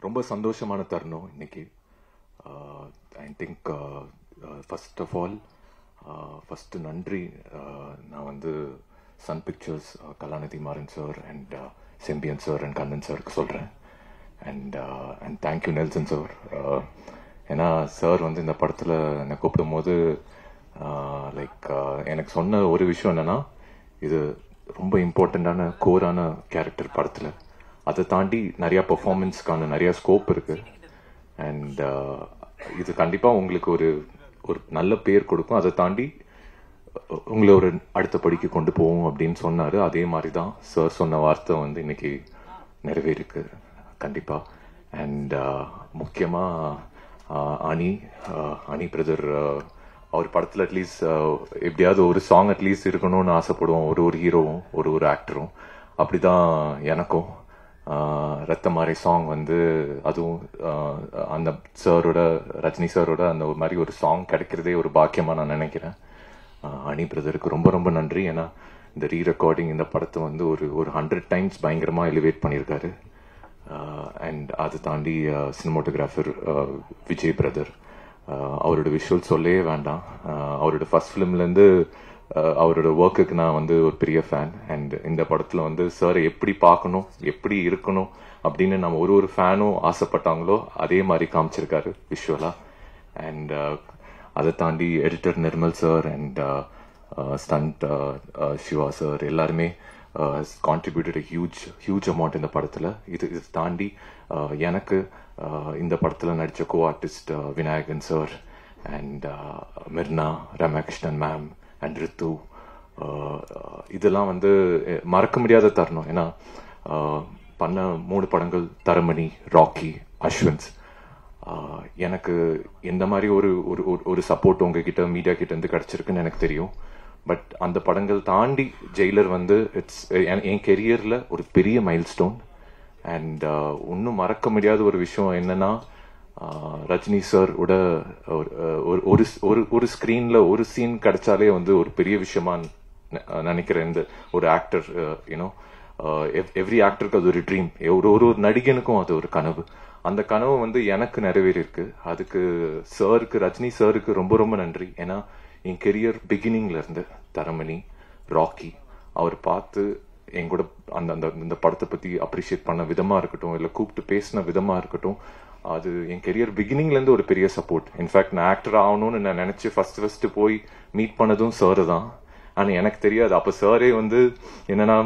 ரொம்ப சந்தோஷமான தருணம் இன்னைக்கு I think first of all first நன்றி uh, நான் வந்து Sun Pictures Kalanithi Maran sir and Sembiyan sir and Kannan சாருக்கு சொல்கிறேன் and and thank you Nelson sir ஏன்னா சார் வந்து இந்த படத்தில் என்னை கூப்பிடும் போது லைக் எனக்கு சொன்ன ஒரு விஷயம் என்னன்னா இது ரொம்ப இம்பார்ட்டண்ட்டான கோரான கேரக்டர் படத்தில் அதை தாண்டி நிறையா பெர்ஃபார்மன்ஸ்க்கான நிறையா ஸ்கோப் இருக்கு அண்ட் இது கண்டிப்பாக உங்களுக்கு ஒரு ஒரு நல்ல பேர் கொடுக்கும் அதை தாண்டி அஹ், உங்களை ஒரு அடுத்த படிக்கு கொண்டு போவோம் அப்படின்னு சொன்னாரு அதே மாதிரி தான் சார் சொன்ன வார்த்தை வந்து இன்னைக்கு நிறைவேறிருக்கு கண்டிப்பா அண்ட் முக்கியமா அஹ், அனி அஹ், அனி பிரதர் அவர் படத்துல அட்லீஸ்ட் எப்படியாவது ஒரு சாங் அட்லீஸ்ட் இருக்கணும்னு ஆசைப்படுவோம் ஒரு ஒரு ஹீரோவும் ஒரு ஒரு ஆக்டரும் அப்படிதான் எனக்கும் ஆஹ் ரத்த மாறை சாங் வந்து அதுவும் ஆஹ் அந்த சாரோட ரஜினி சாரோட அந்த ஒரு மாதிரி ஒரு சாங் கிடைக்கிறதே ஒரு பாக்கியமா நான் நினைக்கிறேன் ஆஹ் அனி பிரதருக்கு ரொம்ப ரொம்ப நன்றி ஏன்னா இந்த ரீ ரெக்கார்டிங் இந்த படத்தை வந்து ஒரு ஒரு ஹண்ட்ரட் டைம்ஸ் பயங்கரமா எலிவேட் பண்ணியிருக்காரு அண்ட் அதை தாண்டி சினிமோட்டோகிராஃபர் விஜய் பிரதர் அவரோட விஷுவல் சொல்லவே வேண்டாம் ஆஹ் அவரோட ஃபர்ஸ்ட் ஃபிலிம்லேருந்து அவரோட ஒர்க்குக்கு நான் வந்து ஒரு பெரிய ஃபேன் அண்ட் இந்த படத்தில் வந்து சார் எப்படி பார்க்கணும் எப்படி இருக்கணும் அப்படின்னு நம்ம ஒரு ஒரு ஃபேனும் ஆசைப்பட்டாங்களோ அதே மாதிரி காமிச்சிருக்காரு விஷுவலா அண்ட் அதை தாண்டி editor Nirmal sir and stunt Siva sir எல்லாருமே கான்ட்ரிபியூட்டட் ஹியூஜ் ஹியூஜ் அமௌண்ட் இந்த படத்தில் இது இது தாண்டி uh, எனக்கு uh, இந்த படத்தில் நடித்த co artist Vinayakan sir and Mirna Ramakrishnan ma'am and Rithu uh, இதெல்லாம் வந்து அஹ், மறக்க முடியாத தருணம் ஏன்னா uh, பண்ண மூணு படங்கள் தரமணி ராக்கி அஸ்வன்ஸ் ஆஹ் எனக்கு எந்த மாதிரி ஒரு ஒரு ஒரு- ஒரு சப்போர்ட் உங்ககிட்ட மீடியா கிட்ட இருந்து கிடைச்சிருக்குன்னு எனக்கு தெரியும் பட் அந்த படங்கள் தாண்டி ஜெயிலர் வந்து இட்ஸ் என் கெரியர்ல ஒரு பெரிய மைல் ஸ்டோன் அண்ட் இன்னும் மறக்க முடியாத ஒரு விஷயம் என்னன்னா ஆஹ் ரஜினி சார் உட ஒரு ஒரு- ஒரு ஒரு ஒரு ஸ்கிரீன்ல ஒரு சீன் கிடைச்சாலே வந்து ஒரு பெரிய விஷயமா ந- நினைக்கிறேன் இந்த ஒரு ஆக்டர் யூனோ எவ்ரி ஆக்டருக்கு அது ஒரு ட்ரீம் ஒரு ஒரு ஒரு நடிகனுக்கும் அது ஒரு கனவு அந்த கனவு வந்து எனக்கு நிறைவேறி இருக்கு அதுக்கு சாருக்கு ரஜினி சாருக்கு ரொம்ப ரொம்ப நன்றி ஏன்னா என் கெரியர் பிகினிங்ல இருந்து தரமணி ராக்கி அவர் பார்த்து என் கூட அந்த அந்த இந்த படத்தை பத்தி அப்ரிஷியேட் பண்ண விதமா இருக்கட்டும் இல்ல கூப்பிட்டு பேசின விதமா இருக்கட்டும் அது என் கெரியர் பிகினிங்ல இருந்து ஒரு பெரிய சப்போர்ட் இன்ஃபேக்ட் நான் ஆக்டர் ஆகணும்னு நான் நினைச்சு ஃபர்ஸ்ட் ஃபர்ஸ்ட் போய் மீட் பண்ணதும் சார் தான் ஆனா எனக்கு தெரியாது அப்ப சாரே வந்து என்னன்னா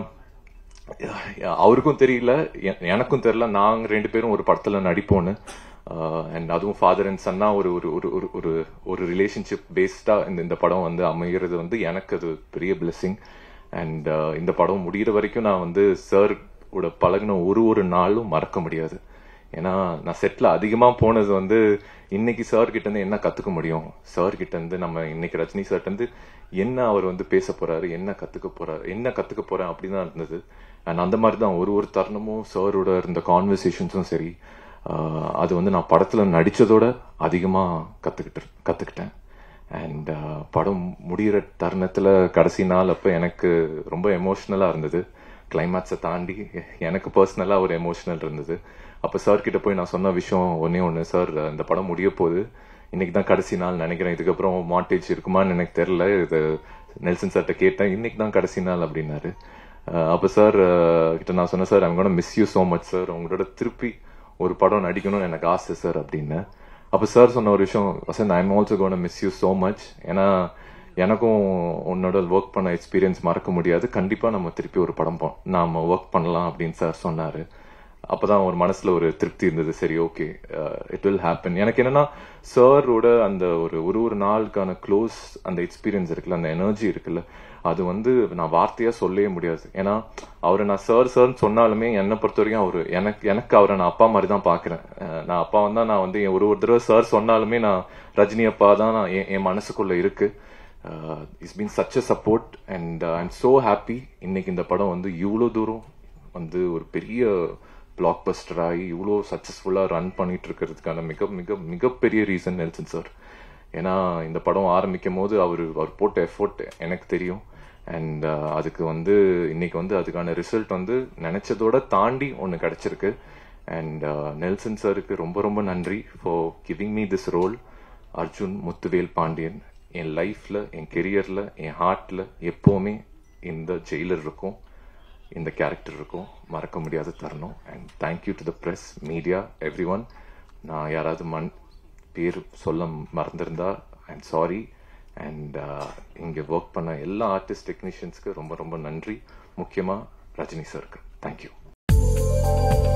அவருக்கும் தெரியல எ- எனக்கும் தெரியல நாங்க ரெண்டு பேரும் ஒரு படத்துல நடிப்போம்னு அண்ட் அதுவும் ஃபாதர் அண்ட் சன்னா ஒரு ஒரு ஒரு ஒரு ஒரு ஒரு ரிலேஷன்ஷிப் பேஸ்டா இந்த இந்த படம் வந்து அமைகிறது வந்து எனக்கு அது பெரிய பிளெஸிங் அண்ட் இந்த படம் முடியிற வரைக்கும் நான் வந்து சார் கூட பழகின ஒரு ஒரு நாளும் மறக்க முடியாது ஏன்னா நான் செட்ல அதிகமா போனது வந்து இன்னைக்கு சார் கிட்ட இருந்து என்ன கத்துக்க முடியும் சார் கிட்ட இருந்து நம்ம இன்னைக்கு ரஜினி சார்ட்ட இருந்து என்ன அவர் வந்து பேச போறாரு என்ன கத்துக்க போறாரு என்ன கத்துக்க போறேன் அப்படின்னு தான் இருந்தது அண்ட் அந்த மாதிரி தான் ஒரு ஒரு தருணமும் சாரோட இருந்த கான்வர்சேஷன்ஸும் சரி ஆஹ் அது வந்து நான் படத்துல நடிச்சதோட அதிகமா கத்துக்கிட்டு கத்துக்கிட்டேன் அண்ட் படம் முடியிற தருணத்துல கடைசி நாள் அப்ப எனக்கு ரொம்ப எமோஷனலா இருந்தது கிளைமேக்ஸை தாண்டி எனக்கு பர்சனலா ஒரு எமோஷனல் இருந்தது அப்ப சார் கிட்ட போய் நான் சொன்ன விஷயம் ஒன்னே ஒன்று சார் இந்த படம் முடிய போகுது இன்னைக்கு தான் கடைசி நாள் நினைக்கிறேன் இதுக்கப்புறம் மாண்டேஜ் இருக்குமான்னு எனக்கு தெரியல இது நெல்சன் சார்ட்ட கேட்டேன் இன்னைக்கு தான் கடைசி நாள் அப்படின்னாரு அஹ் அப்ப சார் கிட்ட நான் சொன்னேன் சார் அவங்க miss you so much sir உங்களோட திருப்பி ஒரு படம் நடிக்கணும்னு எனக்கு ஆசை சார் அப்படின்னு அப்ப சார் சொன்ன ஒரு விஷயம் Vasanth I am also gonna miss you so much ஏன்னா எனக்கும் உன்னோட ஒர்க் பண்ண எக்ஸ்பீரியன்ஸ் மறக்க முடியாது கண்டிப்பா நம்ம திருப்பி ஒரு படம் போ- நாம ஒர்க் பண்ணலாம் அப்படின்னு சார் சொன்னாரு அப்பதான் ஒரு மனசுல ஒரு திருப்தி இருந்தது சரி ஓகே இட் வில் ஹேப்பன் எனக்கு என்னன்னா சாரோட அந்த ஒரு ஒரு ஒரு நாளுக்கான க்ளோஸ் அந்த எக்ஸ்பீரியன்ஸ் இருக்குல்ல அந்த எனர்ஜி இருக்குல்ல அது வந்து நான் வார்த்தையா சொல்லவே முடியாது ஏன்னா அவரை நான் சார் சார்னு சொன்னாலுமே என்னை பொறுத்த வரைக்கும் அவரு எனக்கு எனக்கு அவரை நான் அப்பா மாதிரி தான் பாக்குறேன் அஹ் நான் அப்பா வந்தா நான் வந்து ஒரு ஒரு தடவை சார் சொன்னாலுமே நான் ரஜினி அப்பா தான் நான் என் என் மனசுக்குள்ள இருக்கு it's been such a support and I am so happy இன்னைக்கு இந்த படம் வந்து இவ்வளோ தூரம் வந்து ஒரு பெரிய பிளாக் பஸ்டர் ஆகி இவ்வளோ சக்சஸ்ஃபுல்லா ரன் பண்ணிட்டு இருக்கிறதுக்கான மிக மிக மிகப்பெரிய ரீசன் நெல்சன் சார் ஏன்னா இந்த படம் ஆரம்பிக்கும் போது அவர் அவர் போட்ட எஃபோர்ட் எனக்கு தெரியும் அண்ட் அதுக்கு வந்து இன்னைக்கு வந்து அதுக்கான ரிசல்ட் வந்து நினைச்சதோட தாண்டி ஒன்று கிடைச்சிருக்கு அண்ட் நெல்சன் சாருக்கு ரொம்ப ரொம்ப நன்றி for giving me this role Arjun Muthuvel Pandian என் லைஃப்ல என் கெரியர்ல என் ஹார்ட்ல எப்போவுமே இந்த ஜெயிலர் இருக்கும் இந்த கேரக்டர் இருக்கும் மறக்க முடியாத தருணம் and thank you to the press media every one நான் யாராவது மண் பேர் சொல்ல மறந்திருந்தா ஐம் சாரி அண்ட் இங்கே ஒர்க் பண்ண எல்லா ஆர்டிஸ்ட் டெக்னீஷியன்ஸ்க்கு ரொம்ப ரொம்ப நன்றி முக்கியமாக ரஜினி சாருக்கு தேங்க்யூ